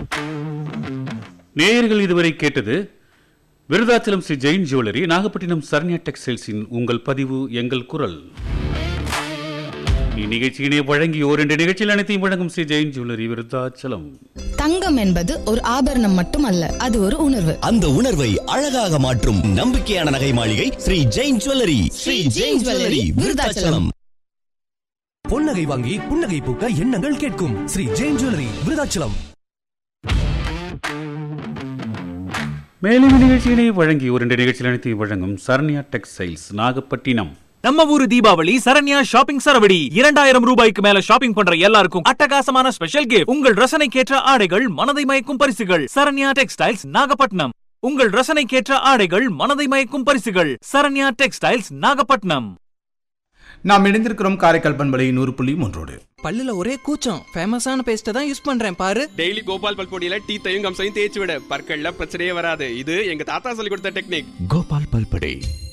நேயர்கள் இதுவரை கேட்டது விருதாச்சலம் ஸ்ரீ ஜெயின் ஜுவல்லரி நாகப்பட்டினம் சரண்யா டெக்ஸ்டைல்ஸின் உங்கள் பதிவு எங்கள் குரல் இந்நிகழ்ச்சியினை வழங்கி ஓரிரண்டு நிகழ்ச்சியில் அனைத்தையும் வழங்கும் ஸ்ரீ ஜெயின் ஜுவல்லரி விருதாச்சலம் தங்கம் என்பது ஒரு ஆபரணம் மட்டுமல்ல அது ஒரு உணர்வு அந்த உணர்வை அழகாக மாற்றும் நம்பிக்கையான நகை மாளிகை ஸ்ரீ ஜெயின் ஜுவல்லரி ஸ்ரீ ஜெயின் ஜுவல்லரி விருதாச்சலம் பொன்னகை வாங்கி புன்னகை பூக்க எண்ணங்கள் கேட்கும் ஸ்ரீ ஜெயின் ஜுவல்லரி விருதாச்சலம் மேலும் இந்நிகழ்ச்சியினை வழங்கி ஓரிரண்டு நிகழ்ச்சியில் அனைத்தையும் வழங்கும் சரண்யா டெக்ஸ்டைல்ஸ் நாகப்பட்டினம் நம்ம ஊரு தீபாவளி சரண்யா ஷாப்பிங் சரவடி இரண்டாயிரம் ரூபாய்க்கு மேல ஷாப்பிங் பண்ற எல்லாருக்கும் அட்டகாசமான ஸ்பெஷல் கிஃப்ட் உங்கள் ரசனைக்கேற்ற ஆடைகள் மனதை மயக்கும் பரிசுகள் சரண்யா டெக்ஸ்டைல்ஸ் நாகப்பட்டினம் உங்கள் ரசனைக்கேற்ற ஆடைகள் மனதை மயக்கும் பரிசுகள் சரண்யா டெக்ஸ்டைல்ஸ் நாகப்பட்டினம் நாம் இணைந்திருக்கிறோம் காரைக்கால் பண்பலை நூறு புள்ளி மூன்றோடு பல்லுல ஒரே கூச்சம் ஃபேமஸான பேஸ்ட்டை தான் யூஸ் பண்றேன் பாரு டெய்லி கோபால் பல்பொடியில டீத்தையும் கம்சையும் தேய்ச்சி விட பற்கள்ல பிரச்சனையே வராது இது எங்க தாத்தா சொல்லி கொடுத்த டெக்னிக் கோபால் பல்படே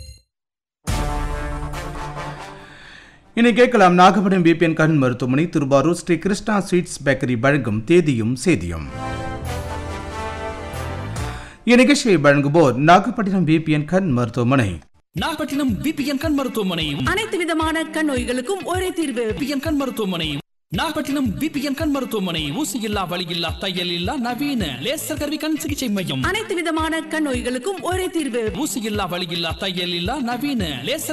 இனி கேட்கலாம் நாகப்பட்டினம் பிபிஎன் கண் மருத்துவமனை திருவாரூர் ஸ்ரீ கிருஷ்ணா ஸ்வீட்ஸ் பேக்கரி வழங்கும் தேதியும் சேதியும் இந்நிகழ்ச்சியை வழங்குவோர் நாகப்பட்டினம் பிபிஎன் கண் மருத்துவமனை நாகப்பட்டினம் பிபிஎன் கண் மருத்துவமனையும் அனைத்து விதமான கண் நோய்களுக்கும் ஒரே தீர்வு பிபிஎன் கண் மருத்துவமனையும் நாகப்பட்டினம் பிபிஎன் கண் மருத்துவமனை ஊசி இல்லா வலி இல்லா தையல் இல்லா நவீன லேசர் கருவி கண் சிகிச்சை மையம் அனைத்து விதமான கண் நோய்களுக்கும் ஒரே தீர்வு ஊசி இல்லா வலி இல்லா தையல் இல்லா நவீன லேசர்